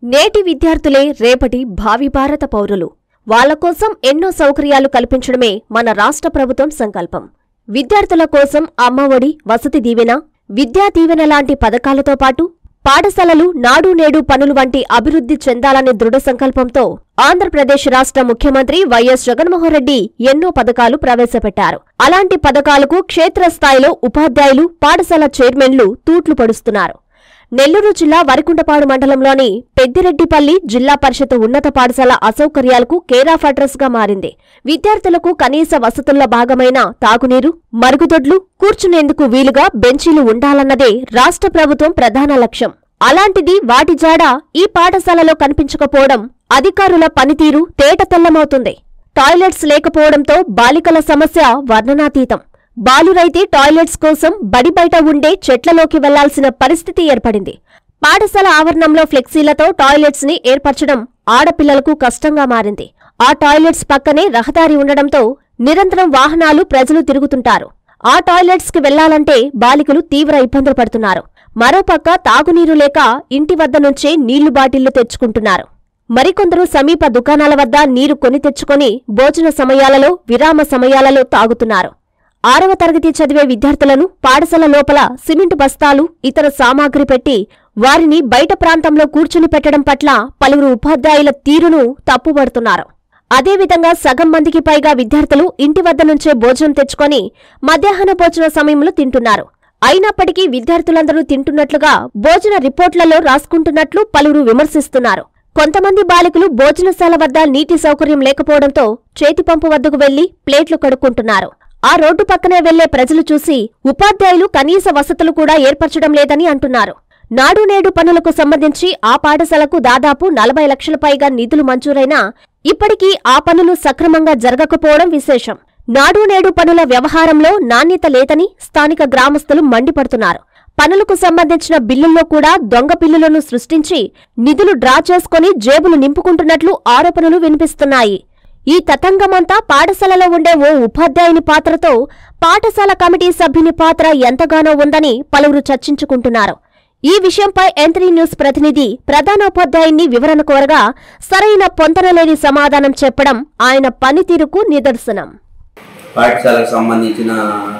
నేటి విద్యార్థులే రేపటి భావి భారత పౌరులు వాళ్ళ కోసం ఎన్నో సౌకర్యాలు కల్పించడమే మన రాష్ట్ర ప్రభుత్వం సంకల్పం విద్యార్థుల కోసం అమ్మఒడి వసతి దీవెన విద్యా దీవెన లాంటి పథకాలతో పాటు పాఠశాలలు నాడు నేడు పనులు వంటి అభివృద్ధి చెందాలనే దృఢ సంకల్పంతో ఆంధ్రప్రదేశ్ రాష్ట్ర ముఖ్యమంత్రి వైఎస్ జగన్మోహన్ రెడ్డి ఎన్నో పథకాలు ప్రవేశపెట్టారు అలాంటి పథకాలకు క్షేత్రస్థాయిలో ఉపాధ్యాయులు పాఠశాల చైర్మన్లు తూట్లు పడుస్తున్నారు నెల్లూరు జిల్లా వరికుంటపాడు మండలంలోని పెద్దిరెడ్డిపల్లి జిల్లా పరిషత్ ఉన్నత పాఠశాల అసౌకర్యాలకు కేరాఫ్ అడ్రస్ గా మారింది విద్యార్థులకు కనీస వసతుల్లో భాగమైన తాగునీరు మరుగుదొడ్లు కూర్చునేందుకు వీలుగా బెంచీలు ఉండాలన్నదే రాష్ట్ర ప్రభుత్వం ప్రధాన లక్ష్యం అలాంటిది వాటి జాడ ఈ పాఠశాలలో కనిపించకపోవడం అధికారుల పనితీరు తేటతెల్లమవుతుంది టాయిలెట్స్ లేకపోవడంతో బాలికల సమస్య వర్ణనాతీతం బాలురైతే టాయిలెట్స్ కోసం బడి బయట ఉండే చెట్లలోకి వెళ్లాల్సిన పరిస్థితి ఏర్పడింది పాఠశాల ఆవరణంలో ఫ్లెక్సీలతో టాయిలెట్స్ ని ఏర్పరచడం ఆడపిల్లలకు కష్టంగా మారింది ఆ టాయిలెట్స్ పక్కనే రహదారి ఉండడంతో నిరంతరం వాహనాలు ప్రజలు తిరుగుతుంటారు ఆ టాయిలెట్స్ కి వెళ్లాలంటే బాలికలు తీవ్ర ఇబ్బందులు పడుతున్నారు మరోపక్క తాగునీరు లేక ఇంటి వద్ద నుంచే నీళ్లు బాటిళ్లు తెచ్చుకుంటున్నారు మరికొందరు సమీప దుకాణాల వద్ద నీరు కొని తెచ్చుకొని భోజన సమయాలలో విరామ సమయాలలో తాగుతున్నారు ఆరవ తరగతి చదివే విద్యార్థులను పాఠశాల లోపల సిమెంట్ బస్తాలు ఇతర సామాగ్రి పెట్టి వారిని బయట ప్రాంతంలో కూర్చుని పెట్టడం పట్ల పలువురు ఉపాధ్యాయుల తీరును తప్పుపడుతున్నారు అదేవిధంగా సగం మందికి పైగా విద్యార్థులు ఇంటి వద్ద నుంచే భోజనం తెచ్చుకొని మధ్యాహ్న భోజన సమయంలో తింటున్నారు అయినప్పటికీ విద్యార్థులందరూ తింటున్నట్లుగా భోజన రిపోర్ట్లలో రాసుకుంటున్నట్లు పలువురు విమర్శిస్తున్నారు కొంతమంది బాలికలు భోజనశాల వద్ద నీటి సౌకర్యం లేకపోవడంతో చేతి పంపు వద్దకు వెళ్లి ప్లేట్లు కడుక్కుంటున్నారు ఆ రోడ్డు పక్కనే వెళ్లే ప్రజలు చూసి ఉపాధ్యాయులు కనీస వసతులు కూడా ఏర్పరచడం లేదని అంటున్నారు నాడు నేడు పనులకు సంబంధించి ఆ పాఠశాలకు దాదాపు నలభై లక్షల పైగా నిధులు మంజూరైనా ఇప్పటికీ ఆ పనులు సక్రమంగా జరగకపోవడం విశేషం నాడు నేడు పనుల వ్యవహారంలో నాణ్యత లేదని స్థానిక గ్రామస్తులు మండిపడుతున్నారు పనులకు సంబంధించిన బిల్లుల్లో కూడా దొంగ బిల్లులను సృష్టించి నిధులు డ్రా చేసుకుని జేబులు నింపుకుంటున్నట్లు ఆరోపణలు వినిపిస్తున్నాయి ఈ తతంగమంతా పాఠశాలలో ఉండే ఓ ఉపాధ్యాయుని పాత్రతో పాఠశాల కమిటీ సభ్యుని పాత్ర ఎంతగానో ఉందని పలువురు చర్చించుకుంటున్నారు ఈ విషయంపై ఎంత్రీ న్యూస్ ప్రతినిధి ప్రధానోపాధ్యాయుని వివరణ కోరగా సరైన పొంతనలేని సమాధానం చెప్పడం ఆయన పనితీరుకు నిదర్శనం పాఠశాలకు సంబంధించిన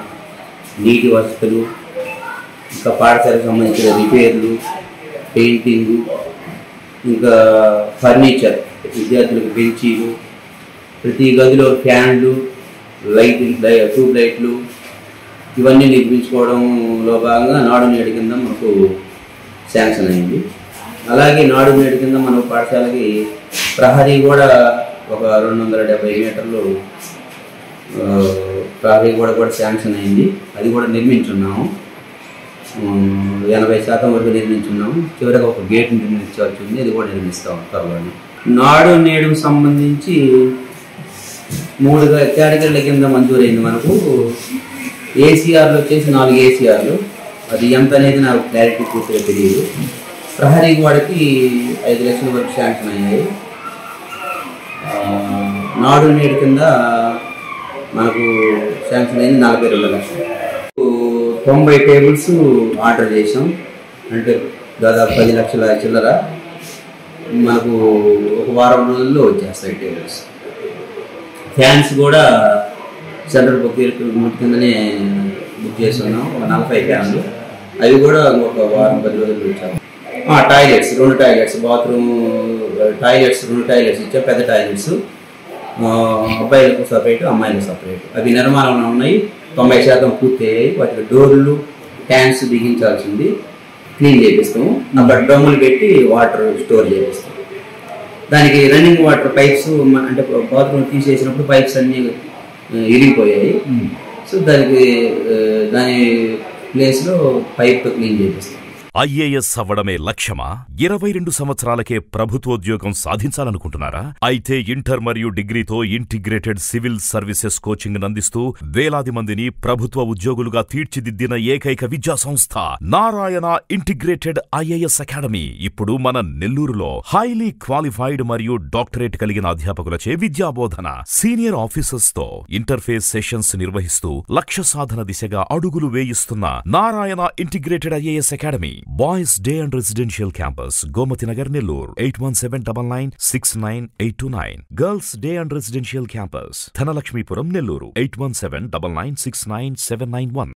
నీటి వసతులు ఇంకా పాఠశాలకు సంబంధించిన రిపేర్లు పెయింటింగ్ ఇంకా ఫర్నిచర్ విద్యార్థులకు బెంచీలు ప్రతి గదిలో ఫ్యాన్లు లైట్ ట్యూబ్ లైట్లు ఇవన్నీ నిర్మించుకోవడంలో భాగంగా నాడు నేడు కింద మనకు శాంక్షన్ అయింది అలాగే నాడు నేడు కింద మన పాఠశాలకి ప్రహరీ కూడా ఒక రెండు వందల డెబ్బై మీటర్లు ఆ, ప్రహరీ కూడా కూడా శాంక్షన్ అయింది అది కూడా నిర్మించున్నాము ఉమ్, ఎనభై శాతం వరకు నిర్మించున్నాము చివరికి ఒక గేట్ నిర్మించాల్సి ఉంది అది కూడా నిర్మిస్తాం త్వరలో నాడు నేడు సంబంధించి మూడు కేటగిరీల కింద మంజూరైంది మనకు ఏసీఆర్లు వచ్చేసి నాలుగు ఏసీఆర్లు అది ఎంత అనేది నాకు క్లారిటీ పూర్తిగా తెలియదు ప్రహరీ గోడకి ఐదు లక్షల వరకు శాంక్షన్ అయ్యాయి ఆ, నాడు నేడు కింద మనకు శాంక్షన్ అయింది నలభై రెండు లక్షలు తొంభై టేబుల్స్ ఆర్డర్ చేసాం అంటే దాదాపు పది లక్షల చిల్లర మనకు ఒక వారం రోజుల్లో వచ్చేస్తాయి టేబుల్స్ ఫ్యాన్స్ కూడా సెంట్రల్ బుక్ కిందనే బుక్ చేస్తున్నాం ఒక నలభై ఫ్యాన్లు అవి కూడా ఒక వారం పది రోజులు వచ్చాము టాయిలెట్స్ రెండు టాయిలెట్స్ బాత్రూమ్ టాయిలెట్స్ రెండు టాయిలెట్స్ ఇచ్చా పెద్ద టాయిలెట్స్ ఆ, అబ్బాయిలకు సపరేట్ అమ్మాయిలకు సపరేట్ అవి నిర్మాణంలో ఉన్నాయి తొంభై శాతం పూర్తి అయ్యాయి వాటికి డోర్లు ట్యాంక్స్ బిగించాల్సింది క్లీన్ చేపిస్తాము అక్కడ డ్రమ్ములు పెట్టి వాటర్ స్టోర్ చేపిస్తాం దానికి రన్నింగ్ వాటర్ పైప్స్ మ- అంటే బాత్రూమ్ తీసేసినప్పుడు పైప్స్ అన్ని ఆ, ఇరిగిపోయాయి సో దానికి ఆ, దాని ప్లేస్లో పైప్ క్లీన్ చేపిస్తాం ఐఏఎస్ అవ్వడమే లక్ష్యమా ఇరవై రెండు సంవత్సరాలకే ప్రభుత్వోద్యోగం సాధించాలనుకుంటున్నారా అయితే ఇంటర్ మరియు డిగ్రీతో ఇంటిగ్రేటెడ్ సివిల్ సర్వీసెస్ కోచింగ్ అందిస్తూ వేలాది మందిని ప్రభుత్వ ఉద్యోగులుగా తీర్చిదిద్దిన ఏకైక విద్యా సంస్థ నారాయణ ఇంటిగ్రేటెడ్ ఐఏఎస్ అకాడమీ ఇప్పుడు మన నెల్లూరులో హైలీ క్వాలిఫైడ్ మరియు డాక్టరేట్ కలిగిన అధ్యాపకులచే విద్యాబోధన సీనియర్ ఆఫీసర్స్ తో ఇంటర్ఫేస్ సెషన్స్ నిర్వహిస్తూ లక్ష్య సాధన దిశగా అడుగులు వేయిస్తున్న Narayana integrated IAS academy boys day and residential campus Gomathi Nagar Nellore eight one seven double nine six nine eight two nine girls day and residential campus Dhanalakshmipuram Nellore eight one seven double nine six nine seven nine one